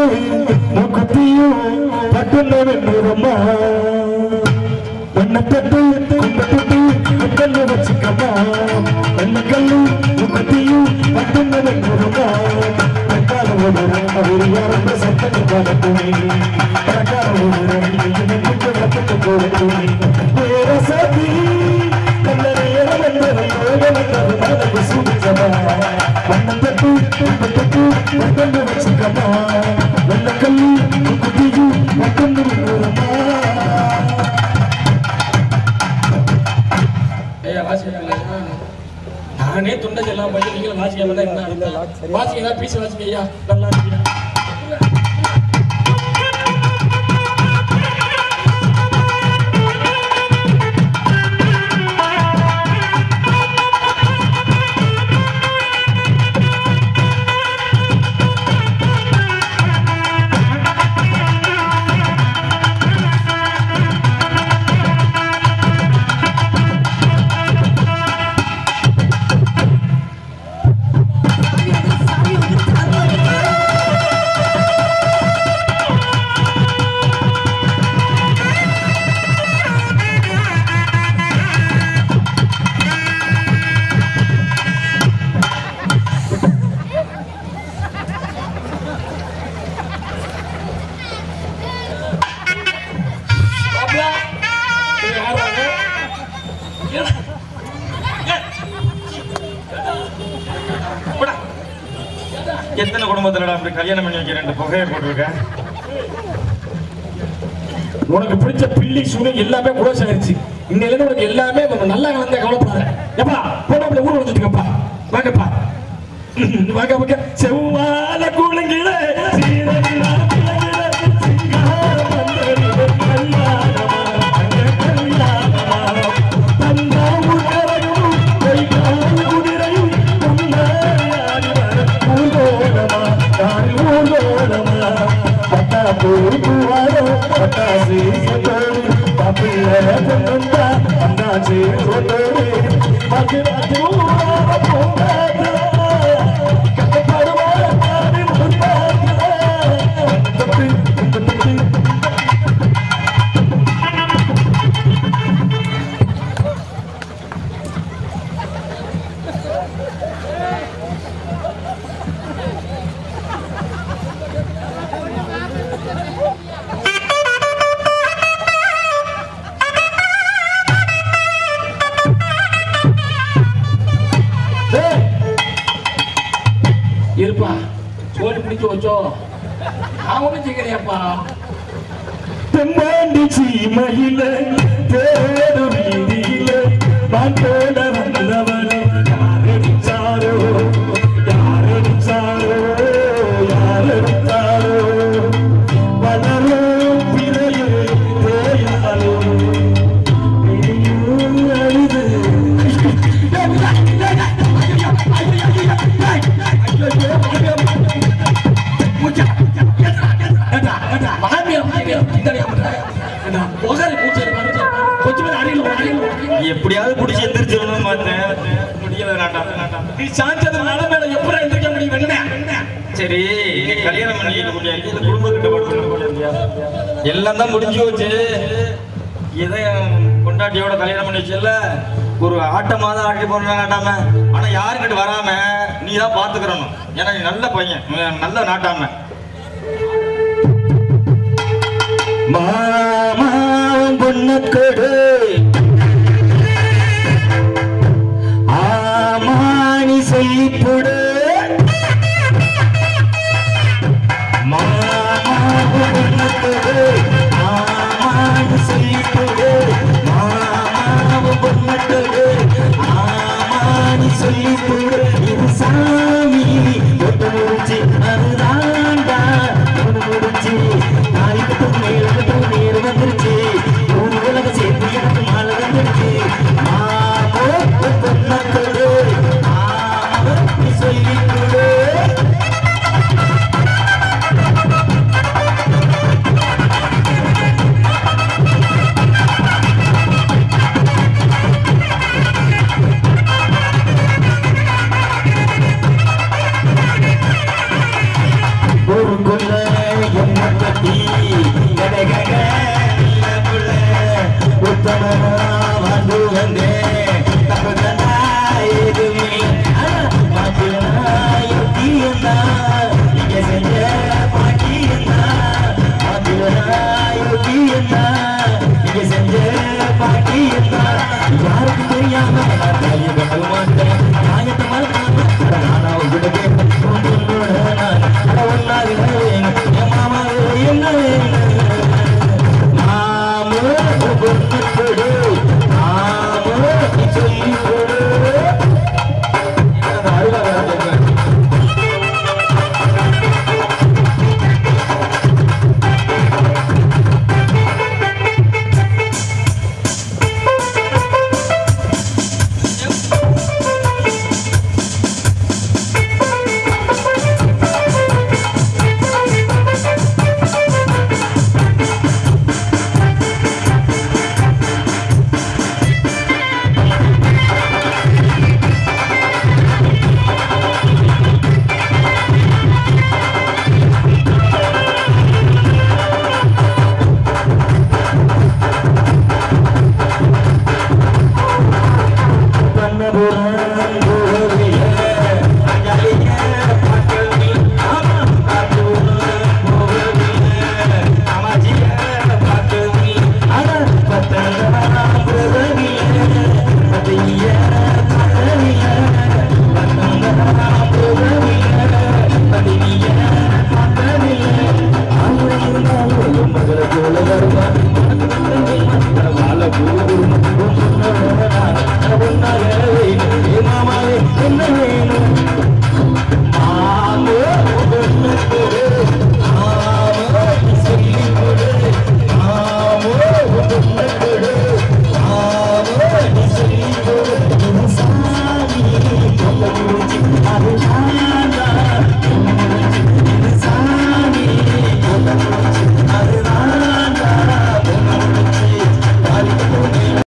முக்குத்தியும் பட்டுன்னு வெண்ணுறம்மா வெண்ண தட்டு கும்பட்டு கல்லு வச்சுக்கம்மா வெண்ண கல்லு முக்குத்தியும் பட்டுன்னு வெண்ணுறம்மா வெக்கால ஓடுறேன் அவர் யாரும் சத்தனை பாடட்டுமே பறக்கால ஓடுறேன் என்னை குண்டு வளர்த்துட்டு போகட்டுமே வேற சாதி கல்லறையில வந்தது யோகனது மனது சூழ்ச்சமா வண்ணத்தட்டு கும்பட்டு வட்டந்து வச்சுக்கம்மா வெண்ண கல்லு முக்குத்தியும் பட்டுன்னு வெண்ணுறம்மா ஐயா வாசிக்கிறீங்களா நானே துண்டை எல்லாம் பண்ணி நீங்களும் வாசிக்காம தான் என்ன அர்த்தம்? வாசிங்க பீஸ் வாசிங்க ஐயா நல்லா இருக்கீங்க பாப்பியா நீங்க யார் வாங்க போடா. எத்தனை குடும்பத்துலடா அப்படி கல்யாணம் பண்ணி வைக்க ரெண்டு புகையை போட்டிருக்க உனக்கு பிடிச்ச பில்லி சுனி எல்லாமே குளோஸ் ஆயிருச்சு இன்னையில இருந்து உனக்கு எல்லாமே நம்ம நல்லா கலந்த கவலைப்படாத எப்பா போடாப்புல ஊர் வந்துட்டுக்கப்பா வாங்கப்பா வாங்க வாங்க செவ்வால குளங்கில சீரடினா குளங்கில சிங்கார பந்தரிலே கல்யாணமா அங்க கல்யாணமா தந்தாவு கரையும் கைகால் குதிரையும் முன்னாடி வர ஊர்கோலமா யாரு ஊர்கோலமா பட்டா போய் பூவாரோ பட்டாசு சொன்னோடு பாப்பிள்ள பொண்ணுண்டா அண்ணாச்சி சொன்னோடு மகிழாச்சு ஊரார போகாத கட்டப்படுவார பாடி முன்பாத தப்பி தப்பி டேய். இருப்பா சோறு பிடிச்சு வச்சோ நான் ஒன்றும் செய்கிறியாப்பா தெம்மாண்டி சீமையில தேடு வீதியில நான் தேட வந்தவனை யாரடிச்சாரோ யாரடிச்சாரோ யாரடிச்சாரோ வளரும் பிறையே தேயாரோ நீயும் அழுது எப்படியாவது பிடிச்சி எந்திரிச்சிடணும் பார்த்தேன் முடியல நாட்டா நீ சாஞ்சதுனால மேல எப்படி எந்திரிக்க முடியும் என்ன சரி நீ கல்யாணம் பண்ணிக்கிட்டு முடியாது இந்த குடும்பத்துக்கு படுத்து எல்லாம் தான் முடிஞ்சு வச்சு இதையும் கொண்டாட்டியோட கல்யாணம் பண்ணி வச்சல ஒரு ஆட்டமா தான் ஆட்டி போறேன் நாட்டாம ஆனா யாருக்கிட்ட வராம நீ தான் பாத்துக்கிறணும் ஏன்னா நீ நல்ல பையன் உம், நல்ல நாட்டாம மாமா பொண்ணு கொடு